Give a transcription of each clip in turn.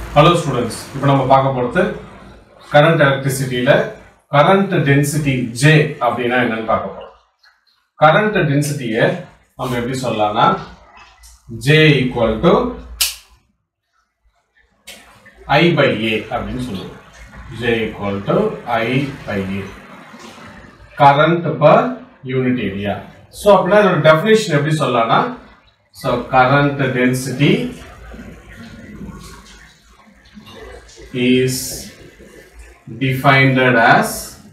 hello students இப்போ நம்ம பார்க்க போகிறது கரண்ட் எலக்ட்ரிசிட்டியில் கரண்ட் டென்சிட்டி ஜே அப்படின்னா என்னன்னு பார்க்க போகிறோம் கரண்ட் டென்சிட்டியை நம்ம எப்படி சொல்லலாம்னா J equal to I by A அப்படின்னு சொல்லுவோம் J equal to I by A current per unit area so அப்படின்னா இதோட டெஃபினேஷன் எப்படி சொல்லலாம்னா so current density is defined as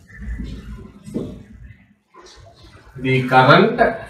the current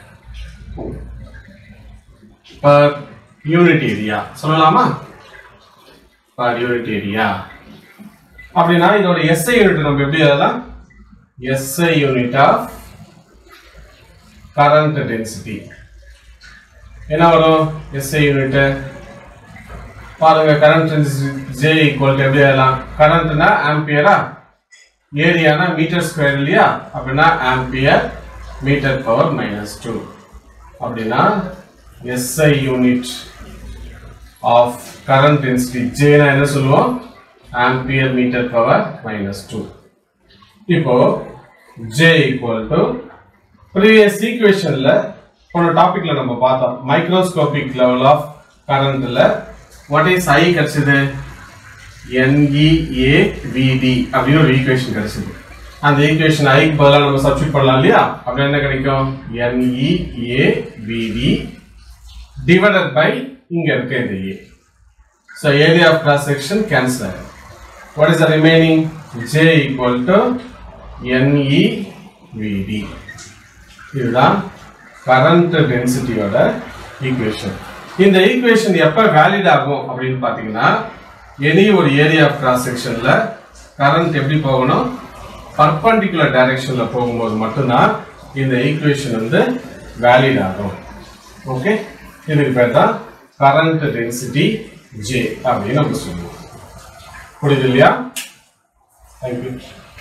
per unit area சொல்லலாமா per unit area அப்படின்னா இதோட SI unit நம்ம எப்படி எழுதலாம் SI unit of current density என்ன வரும் SI யூனிட் பாருங்க கரண்ட் ஜே ஈக்குவல் எப்படி எழுதலாம் கரண்ட்னா ஆம்பியரா ஏரியானா மீட்டர் ஸ்கொயர் இல்லையா அப்படின்னா ampere metre power minus two அப்படின்னா SI unit of current density ஜேனா என்ன சொல்லுவோம் ampere metre power minus two இப்போ ஜே ஈக்குவல் டு ப்ரீவியஸ் ஈக்குவேஷன்ல போன டாபிக்ல நம்ம பார்த்தோம் மைக்ரோஸ்கோபிக் லெவல் ஆஃப் கரண்ட்ல வாட் இஸ் ஐ கிடைச்சது NEAVD அப்படின்னு ஒரு ஈக்குவேஷன் கிடைச்சது அந்த ஈக்குவேஷன் ஐக்கு பதிலாக நம்ம சப்ஸ்டிட் பண்ணலாம் இல்லையா அப்படி என்ன கிடைக்கும் NEAVD டிவைடட் பை இங்க இருக்க இந்த A so area of cross section cancel ஆயிடும் what is the remaining J equal to NEVD இதுதான் கரண்ட் டென்சிட்டியோட ஈக்குவேஷன் இந்த ஈக்குவேஷன் எப்ப வேலிட் ஆகும் அப்படின்னு பாத்தீங்கன்னா எனி ஒரு ஏரியா ஆஃப் கிராஸ் செக்ஷன்ல கரண்ட் எப்படி போகணும் பர்பண்டிகுலர் டைரக்ஷன்ல போகும்போது மட்டும்தான் இந்த ஈக்குவேஷன் வந்து வேலிட் ஆகும் ஓகே இதுக்கு பேர் தான் கரண்ட் டென்சிட்டி ஜே அப்படின்னு நம்ம சொல்லுவோம் புரியுது இல்லையா தேங்க்யூ